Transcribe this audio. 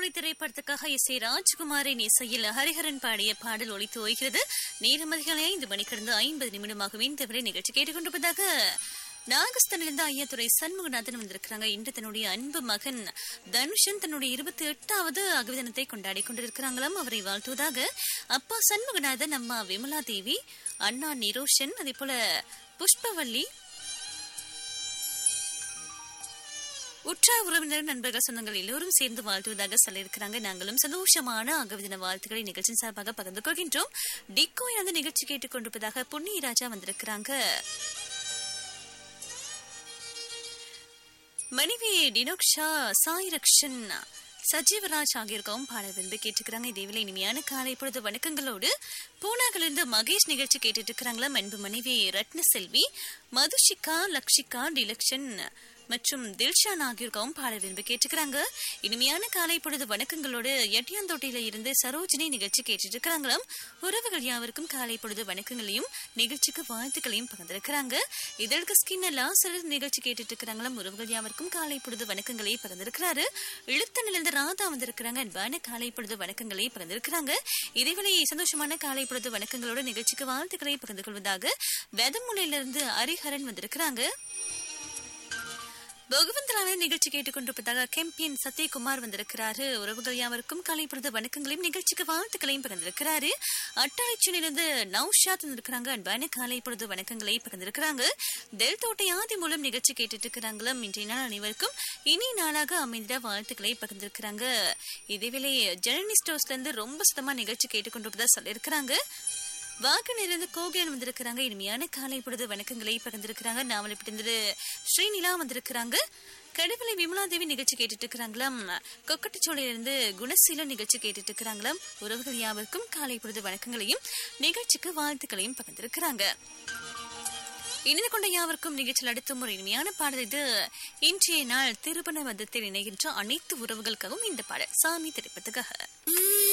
ஒளி திரைப்படத்துக்காக S A ராஜ்குமாரின் இசையில் ஹரிஹரன் பாடிய பாடல் ஒலித்து ஓய்கிறது நேரம் அதிகாலை ஐந்து மணி கடந்து ஐம்பது நிமிடமாகவே இந்த வரை நிகழ்ச்சி கேட்டுக்கொண்டிருப்பதாக நாகஸ்தனிலிருந்து ஐயாத்துறை சண்முகநாதன் வந்திருக்கிறாங்க இன்று தன்னுடைய அன்பு மகன் தனுஷன் தன்னுடைய இருபத்தி எட்டாவது அகவிதனத்தை கொண்டாடி கொண்டிருக்கிறாங்களாம் அவரை வாழ்த்துவதாக அப்பா சண்முகநாதன் அம்மா விமலா தேவி அண்ணா நிரோஷன் அதே போல புஷ்பவல்லி உற்ற உறவினர் நண்பர்கள் சொந்தங்கள் எல்லோரும் சேர்ந்து வாழ்த்துவதாக சொல்லியிருக்கிறாங்க நாங்களும் சந்தோஷமான அகவிதின வாழ்த்துக்களை நிகழ்ச்சியின் சார்பாக பகிர்ந்து கொள்கின்றோம் டிக்கோ அந்த நிகழ்ச்சி கேட்டுக்கொண்டிருப்பதாக புண்ணிய ராஜா வந்திருக்கிறாங்க மனைவி டினோக்ஷா சாய் ரக்ஷன் சஜீவராஜ் ஆகியோருக்கும் பாடல் விரும்பி கேட்டுக்கிறாங்க இதேவேளை இனிமையான காலை பொழுது வணக்கங்களோடு பூனாவிலிருந்து மகேஷ் நிகழ்ச்சி கேட்டுட்டு இருக்கிறாங்களா அன்பு மனைவி ரத்ன செல்வி மதுஷிகா லக்ஷிகா டிலக்ஷன் மற்றும் தில்ஷான் ஆகியோருக்கும் பாடல் விரும்பி கேட்டுக்கிறாங்க இனிமையான காலை பொழுது வணக்கங்களோடு எட்டியாந்தோட்டையில இருந்து சரோஜினி நிகழ்ச்சி கேட்டுட்டு இருக்கிறாங்களாம் உறவுகள் யாவருக்கும் காலை பொழுது வணக்கங்களையும் நிகழ்ச்சிக்கு வாழ்த்துக்களையும் பகிர்ந்திருக்கிறாங்க இதழ்கு ஸ்கின் லாசர் நிகழ்ச்சி கேட்டுட்டு இருக்கிறாங்களாம் உறவுகள் யாவருக்கும் காலை பொழுது வணக்கங்களை பகிர்ந்திருக்கிறாரு இழுத்தனிலிருந்து ராதா வந்திருக்கிறாங்க அன்பான காலை பொழுது வணக்கங்களை பகிர்ந்திருக்கிறாங்க இதேவேளை சந்தோஷமான காலை பொழுது வணக்கங்களோட நிகழ்ச்சிக்கு வாழ்த்துக்களை பகிர்ந்து கொள்வதாக வெதமுனையிலிருந்து ஹரிஹரன் வந்திருக்கிறாங்க பகவந்தராவின் நிகழ்ச்சி கேட்டுக்கொண்டிருப்பதாக கேம்பியன் சத்யகுமார் வந்திருக்கிறாரு உறவுகள் யாவருக்கும் காலை பொழுது வணக்கங்களையும் நிகழ்ச்சிக்கு வாழ்த்துக்களையும் பகிர்ந்திருக்கிறாரு அட்டாளைச்சியிலிருந்து நௌஷாத் வந்திருக்கிறாங்க அன்பான காலை பொழுது வணக்கங்களை பகிர்ந்திருக்கிறாங்க தெல் தோட்டை ஆதி மூலம் நிகழ்ச்சி கேட்டுட்டு இருக்கிறாங்களும் இன்றைய நாள் அனைவருக்கும் இனி நாளாக அமைந்த வாழ்த்துக்களை பகிர்ந்திருக்கிறாங்க இதேவேளை ஜெர்னி ஸ்டோர்ஸ்ல இருந்து ரொம்ப சுத்தமா நிகழ்ச்சி கேட்டுக்கொண்டிருப்பதா சொல்லியிருக்கிறாங்க வாகனிலிருந்து கோகிலன் வந்திருக்கிறாங்க இனிமையான காலை பொழுது வணக்கங்களை பகிர்ந்திருக்கிறாங்க நாவல் பிடிந்தது ஸ்ரீநிலா வந்திருக்கிறாங்க கடுவலை விமலாதேவி நிகழ்ச்சி கேட்டுட்டு இருக்கிறாங்களாம் கொக்கட்டுச்சோலையிலிருந்து குணசீலம் நிகழ்ச்சி கேட்டுட்டு இருக்கிறாங்களாம் உறவுகள் யாவருக்கும் காலை பொழுது வணக்கங்களையும் நிகழ்ச்சிக்கு வாழ்த்துக்களையும் பகிர்ந்திருக்கிறாங்க இணைந்து கொண்ட யாவருக்கும் நிகழ்ச்சியில் அடுத்த ஒரு இனிமையான பாடல் இது இன்றைய நாள் திருப்பண மதத்தில் இணைகின்ற அனைத்து உறவுகளுக்காகவும் இந்த பாடல் சாமி திரைப்பத்துக்காக